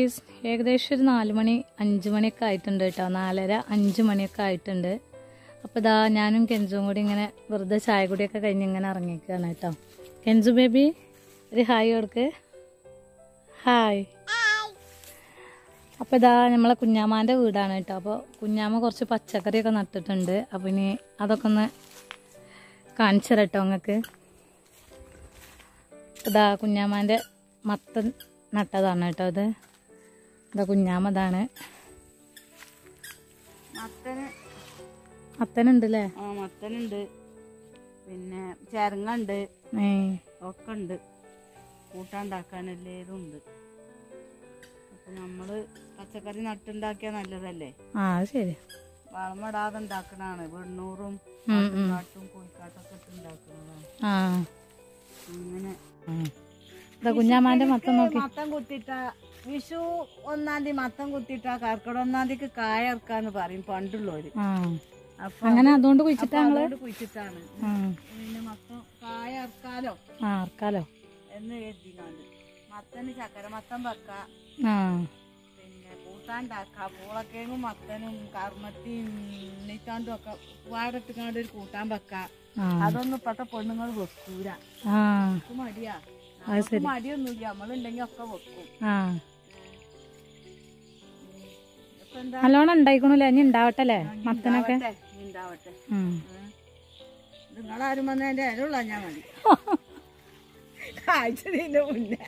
Guys ഏകദേശം ഒരു നാല് മണി അഞ്ച് മണിയൊക്കെ ആയിട്ടുണ്ട് കേട്ടോ നാലര അഞ്ച് മണിയൊക്കെ ആയിട്ടുണ്ട് അപ്പോൾ ഇതാ ഞാനും കെൻസും കൂടി ഇങ്ങനെ വെറുതെ ചായ കുടിയൊക്കെ കഴിഞ്ഞ് ഇങ്ങനെ ഇറങ്ങിക്കുകയാണ് കേട്ടോ കെൻസു ബേബി ഒരു ഹായ് കൊടുക്ക് ഹായ് അപ്പോൾ ഇതാ നമ്മളെ കുഞ്ഞാമാൻ്റെ വീടാണ് കേട്ടോ അപ്പോൾ കുഞ്ഞാമ്മ കുറച്ച് പച്ചക്കറിയൊക്കെ നട്ടിട്ടുണ്ട് അപ്പോൾ ഇനി അതൊക്കെ ഒന്ന് കാണിച്ചു തരാം കേട്ടോ നിങ്ങൾക്ക് ഇതാ കുഞ്ഞാമാൻ്റെ മത്തൻ നട്ടതാണ് കേട്ടോ ഇത് ഇതാ കുഞ്ഞാമതാണ് മത്തന് മത്തനുണ്ട് അല്ലേ ആ മത്തനുണ്ട് പിന്നെ ചെരങ്ങുണ്ട് ഏ ഒക്കെ ഉണ്ട് കൂട്ടാണ്ടാക്കാനെല്ലേതും ഉണ്ട് അപ്പൊ നമ്മള് പച്ചക്കറി നട്ടുണ്ടാക്കിയ നല്ലതല്ലേ ആ അത് ശരി വളമിടാതെ ഉണ്ടാക്കണാണ് വെണ്ണൂറും ഉം, ഉം. കാട്ടും കോഴിക്കാട്ടൊക്കെ ഇട്ട് ഉണ്ടാക്കണതാണ് ആ അങ്ങനെ ഇതാ കുഞ്ഞാമാൻ്റെ മത്തൻ നോക്കി മത്തം കുത്തിട്ട വിഷു ഒന്നാം തീയതി മത്തം കുത്തിട്ട കർക്കിടക ഒന്നാം തീയതിക്ക് കായ ഇറക്കാന്ന് പറയും പണ്ടുള്ളവര് ആ അപ്പൊ അങ്ങനെ അതുകൊണ്ട് അപ്പൊ കുഴിച്ചിട്ടാ ഞങ്ങള് അതുകൊണ്ട് കുഴിച്ചിട്ടാണ് ആ പിന്നെ മത്തം കായ ഇറക്കാലോ ആ ആർക്കാലോ എന്ന് കരുതിങ്ങാണ്ട് മത്തന് ചക്കര മത്തം വെക്ക ആ പിന്നെ കൂട്ടാണ്ടാക്ക പൂളക്കേങ്ങും മത്തനും കർമ്മത്തിയും ഉണ്ണിത്താണ്ടും ഒക്കെ വാടിട്ടുകാണ്ട് ഒരു കൂട്ടാൻ വെക്ക ആ അതൊന്നും ഇപ്പത്തെ പെണ്ണുങ്ങൾ വെക്കൂല ആ നമുക്ക് മടിയാ അത് നമുക്ക് ശരി മടിയൊന്നുമില്ല നമ്മളുണ്ടെങ്കിൽ ഒക്കെ വെക്കും ആ ഇപ്പൊ എന്താ നല്ലോണം ഉണ്ടായിക്കണല്ലേ ഇനി ഉണ്ടാവട്ടെ അല്ലേ മത്തനൊക്കെ ഉണ്ടാവട്ടെ, ഉണ്ടാവട്ടെ ഉം. നിങ്ങളാരും വന്നതിന്റെ അരുള്ള ഞാൻ മതി ആഴ്ചതിന്റെ മുന്നേ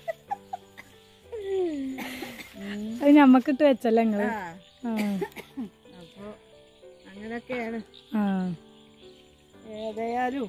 അത് ഞമ്മക്കിട്ട് വെച്ചല്ലേ നിങ്ങള് ആ ആ അപ്പൊ അങ്ങനൊക്കെയാണ് ആ ഏതായാലും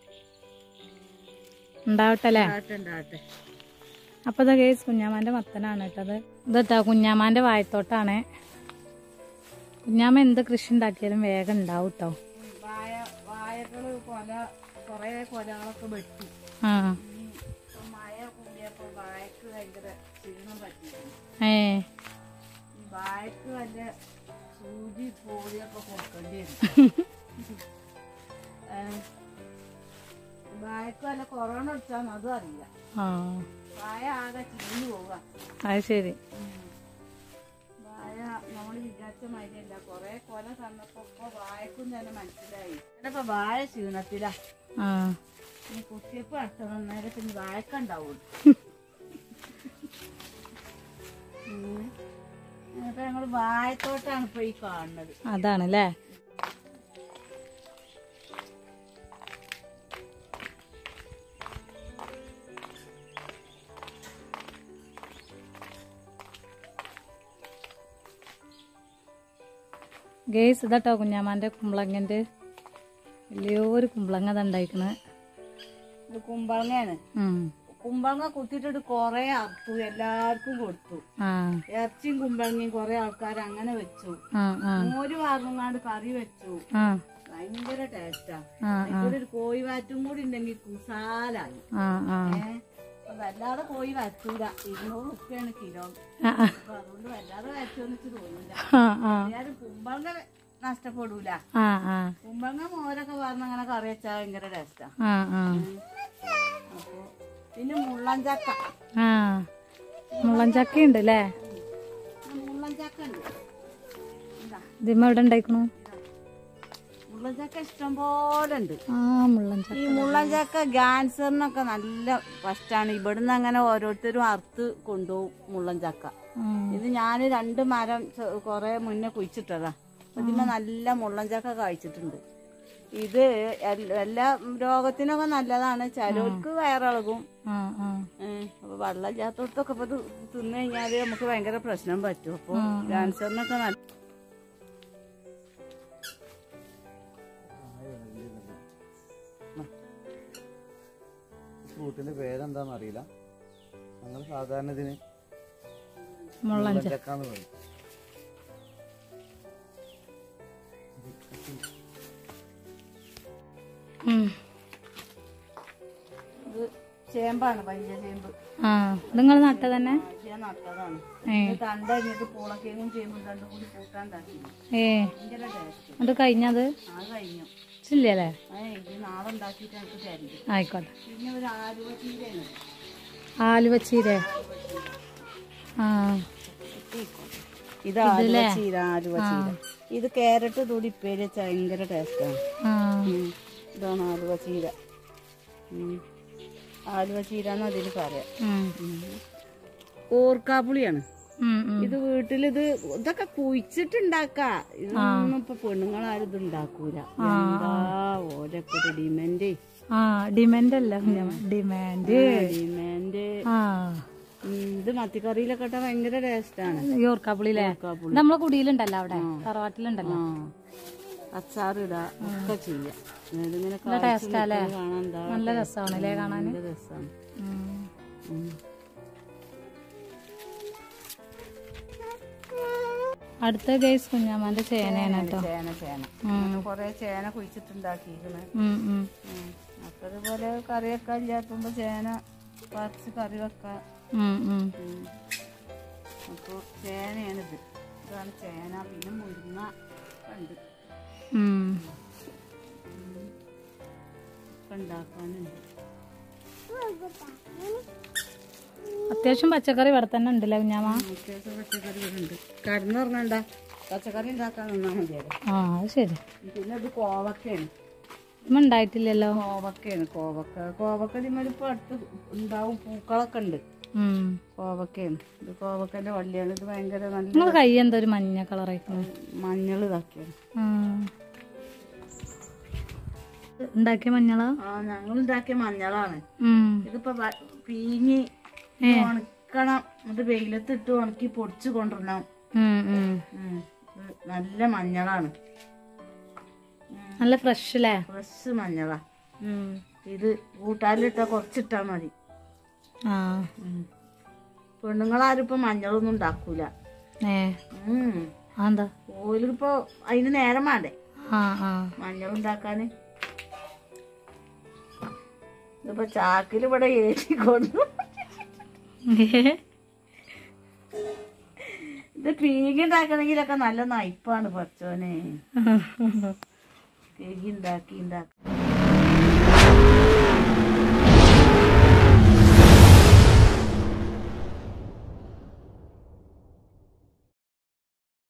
ഉണ്ടാവട്ടെ അല്ലേ ഉണ്ടാവട്ടെ ഉണ്ടാവട്ടെ അപ്പൊ ഇതാ കേസ് കുഞ്ഞാമാന്റെ മത്തനാണ് കേട്ടത് ഇതട്ടാ കുഞ്ഞാമാന്റെ വായത്തോട്ടാണ് കുഞ്ഞാമ്മ എന്ത് കൃഷി ഉണ്ടാക്കിയാലും വേഗം ഉണ്ടാവും കേട്ടോ വായ വായകള് കൊല കൊറേ കൊലകളൊക്കെ വെട്ടി ആ ഉം. ഇപ്പൊ മഴ കൂടിയപ്പോ വായക്ക് ഭയങ്കര ക്ഷീണം പറ്റിയിരുന്നു ഏ ഈ വായക്ക് വല്ല സൂചി പോളിയൊക്കെ കൊടുക്കേണ്ടി വരും ഏ, വായക്ക് വല്ല കൊറോണ അടിച്ചാന്ന് അതും അറിയില്ല ആ വായ ആകെ ചീഞ്ഞു പോവുക അത് ശരി വായ നമ്മൾ വിചാരിച്ച മാതിരിയല്ല കൊറേ കൊല തന്നപ്പോ ഇപ്പൊ വായക്കും തന്നെ മനസ്സിലായി ഇപ്പൊ വായ ക്ഷീണത്തിലാ ആ ഇനി കുത്തിയപ്പ് നട്ടണം നേരെ പിന്നെ വായക്കുണ്ടാവുള്ളൂ അപ്പൊ ഞങ്ങള് വായത്തോട്ടാണ് ഇപ്പൊ ഈ കാണുന്നത് അതാണല്ലേ ഗേസ് ഇതാട്ടോ കുഞ്ഞാമാന്റെ കുമ്പളങ്ങന്റെ വലിയൊരു കുമ്പളങ്ങ അത് ഉണ്ടായിക്കണ് ഇത് കുമ്പളങ്ങയാണ് ഉം. കുമ്പളങ്ങ കുത്തിയിട്ടിട്ട് കൊറേ അറുത്തു എല്ലാവർക്കും കൊടുത്തു ആ ഇറച്ചിയും കുമ്പളങ്ങയും കൊറേ ആൾക്കാർ അങ്ങനെ വെച്ചു ആ ആ മോര് വാർന്നങ്ങാണ്ട് കറി വെച്ചു ആ ഭയങ്കര ടേസ്റ്റാ ആ ആ ഒരു കോഴി വാറ്റും കൂടി ഉണ്ടെങ്കിൽ കുസാലായി ആ ആ ഏഹ് അപ്പൊ വല്ലാതെ കോഴി വറ്റൂല ഇരുന്നൂറ് ഉറുപ്പ്യാണ് കിലോ ആ ആ അപ്പൊ അതുകൊണ്ട് വല്ലാതെ വറ്റുമെന്ന് എനിക്ക് തോന്നില്ല ആ ആ എല്ലാരും കുമ്പളങ്ങ നഷ്ടപ്പെടൂല ആ ആ കുമ്പളങ്ങ മോരൊക്കെ പറഞ്ഞ അങ്ങനെ കറി വെച്ചാൽ ഭയങ്കര ടേസ്റ്റാ ആ ആ അപ്പൊ പിന്നെ മുള്ളൻചക്ക ആ മുള്ളൻചക്ക ഉണ്ട് അല്ലേ മുള്ളൻചക്ക ഉണ്ട് എന്താ ഇതിമ്മ എവിടെ ഉണ്ടായിക്കണു മുള്ളൻചക്ക ഇഷ്ടം പോലെ ഉണ്ട് ആ മുള്ളൻചക്ക ഈ മുള്ളൻചക്ക ക്യാൻസറിനൊക്കെ നല്ല ഫസ്റ്റാണ് ഇവിടുന്ന് അങ്ങനെ ഓരോരുത്തരും അറുത്ത് കൊണ്ടുപോകും മുള്ളൻചക്ക ഉം. ഇത് ഞാൻ രണ്ട് മരം ചെ- കൊറേ മുന്നേ കുഴിച്ചിട്ടതാ അപ്പൊ ഇതിന് നല്ല മുള്ളൻചക്ക കഴിച്ചിട്ടുണ്ട് ഇത് എൽ- എല്ലാ രോഗത്തിനൊക്കെ നല്ലതാണ് ചിലർക്ക് വയറിളകും ആ ആ ഏഹ് അപ്പൊ വെള്ളമില്ലാത്തടത്തൊക്കെ ഇപ്പൊ ഇത് തിന്നു കഴിഞ്ഞാല് നമുക്ക് ഭയങ്കര പ്രശ്നം പറ്റും അപ്പൊ ക്യാൻസറിനൊക്കെ നല്ല ഫ്രൂട്ടിന്റെ പേരെന്താന്ന് അറിയില്ല ഞങ്ങൾ സാധാരണ ഇതിന് മുള്ളൻചക്ക ചക്കാന്ന് പറയും ഉം. ഇത് ചേമ്പാണ് വലിയ ചേമ്പ് ആ നിങ്ങൾ നട്ട തന്നെ വലിയ നട്ടതാണ് ഏ ഇത് തണ്ട കഴിഞ്ഞിട്ട് പൂളക്കേങ്ങും ചേമ്പും രണ്ടും കൂടി കൂട്ടാണ്ടാക്കി ഏ ഭയങ്കര ടേസ്റ്റ് അത് കഴിഞ്ഞത് അത് കഴിഞ്ഞു ഇല്ലല്ലേ ഏ ഇത് നാളെ ഉണ്ടാക്കിയിട്ട് എനിക്ക് തരും ആയിക്കോട്ടെ പിന്നെ ഒരു ആലുവ ചീരയാണ് ആലുവച്ചീരെ ആ ഇത് ആലുവ ചീര ആലുവ ചീര ഇത് ക്യാരറ്റ് തൂടി ഉപ്പേരി വെച്ചാൽ ഭയങ്കര ടേസ്റ്റാണ് ആ ഇതാണ് ആലുവ ചീര ഉം. ആലുവ ചീര എന്ന് അതിന് പറയാം ഉം. ഓർക്കാപ്പുളിയാണ് ഉം, ഉം. ഇത് വീട്ടിലിത് ഇതൊക്കെ കുഴിച്ചിട്ടുണ്ടാക്കാ ഇതൊന്നും ഇപ്പൊ പെണ്ണുങ്ങളാരും ഇത് ഉണ്ടാക്കൂല എന്താ ഓരൊക്കെ ഒരു ഡിമാൻഡ് ആ ഡിമാൻഡ് അല്ല ഡിമാൻഡ് ഡിമാൻഡ് ആ ഇത് മത്തിക്കറിയിലൊക്കെ ഇട്ടാ ഭയങ്കര ടേസ്റ്റാണ് ഈ ഓർക്കാപ്പുളിയില്ലേ ഇത് നമ്മളെ കുടിയിലുണ്ടല്ലോ അവിടെ തറവാട്ടിലുണ്ടല്ലോ ആ അച്ചാറിടാ ഒക്കെ ചെയ്യാം ഇതിങ്ങനെ ടേസ്റ്റാ അല്ലേ കാണാൻ എന്താ നല്ല രസമാണ് അല്ലേ കാണാൻ നല്ല രസമാണ് അടുത്ത ഗൈസ് കുഞ്ഞാമാന്റെ ചേനയാണ് കേട്ടോ ചേന ചേന അങ്ങനെ കൊറേ ചേന കുഴിച്ചിട്ടുണ്ടാക്കിയിരിക്കണേ ഉം, ഉം. അപ്പൊ അതുപോലെ കറി വെക്കാൻ ഇല്ലാത്തുമ്പോ ചേന പറിച്ച് കറി വെക്കാം ഉം, ഉം. ഉം. അപ്പൊ ചേനയാണിത് ഇതാണ് ചേന പിന്നെ മുരിങ്ങ ഉണ്ട് ഉം. ഒക്കെ ഉണ്ടാക്കാനുണ്ട് അത്യാവശ്യം പച്ചക്കറി ഇവിടെ തന്നെ ഉണ്ടല്ലേ കുഞ്ഞാമ അത്യാവശ്യം പച്ചക്കറികളുണ്ട് കടന്നുറങ്ങണ്ട പച്ചക്കറി ഉണ്ടാക്കാൻ നിന്നാ മതിയല്ലോ ആ അത് ശരി പിന്നെ ഇത് കോവക്കയാണ് ഇമ്മ ഉണ്ടായിട്ടില്ലല്ലോ കോവക്കയാണ് കോവക്ക കോവക്ക ഇതിമ്മലിപ്പോ അടുത്ത് ഉണ്ടാവും പൂക്കളൊക്കെ ഉണ്ട് ഉം. കോവക്കയാണ് ഇത് കോവക്കന്റെ വള്ളിയാണ് ഇത് ഭയങ്കര നല്ല നിങ്ങളെ കൈ എന്താ ഒരു മഞ്ഞ കളറായിക്കുന്നു മഞ്ഞൾ ഇതാക്കിയാണ് ഉണ്ടാക്കിയ മഞ്ഞളാ ആ ഞങ്ങൾ ഉണ്ടാക്കിയ മഞ്ഞളാണ് ഉം. ഇതിപ്പോ വ- പീഞ്ഞ് ഉണക്കണം എന്നിട്ട് വെയിലത്തിട്ട് ഉണക്കി പൊടിച്ചു കൊണ്ടുവരണം ഉം, ഉം. ഉം. ഇത് നല്ല മഞ്ഞളാണ് നല്ല ഫ്രഷ് അല്ലേ ഫ്രഷ് മഞ്ഞളാ ഇത് കൂട്ടാലിട്ട കുറച്ചിട്ടാ മതി ആ ഉം. പെണ്ണുങ്ങളാരും ഇപ്പൊ മഞ്ഞളൊന്നും ഉണ്ടാക്കൂല ഏ ഉം. അതെന്താ ഓലിപ്പോ അതിന് നേരം വേണ്ടേ ആ ആ മഞ്ഞൾ ഉണ്ടാക്കാന് ഇതിപ്പോ ചാക്കിൽ ഇവിടെ ഏറ്റിക്കൊണ്ടു ഇത് പീങ്ങി ഉണ്ടാക്കണമെങ്കിലൊക്കെ നല്ല നയിപ്പാണ് പച്ചോനെ പീങ്ങി ഉണ്ടാക്കി ഉണ്ടാക്കി